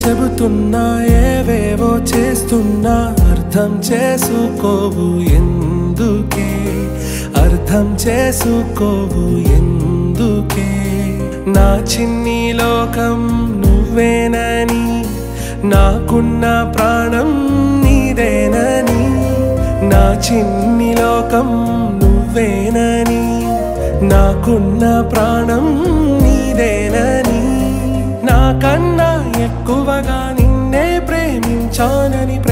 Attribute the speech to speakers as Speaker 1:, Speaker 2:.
Speaker 1: చెబుతున్నా ఏవేవో చేస్తున్నా అర్థం చేసుకోవు ఎందుకే అర్థం చేసుకోవు ఎందుకే నా చిన్ని లోకం నువ్వేనని నాకున్న ప్రాణం నీదేనని నా చిన్ని లోకం నువ్వేనని నాకున్న ప్రాణం నీదేనని నాకన్నా ఎక్కువగా నిన్నే ప్రేమించానని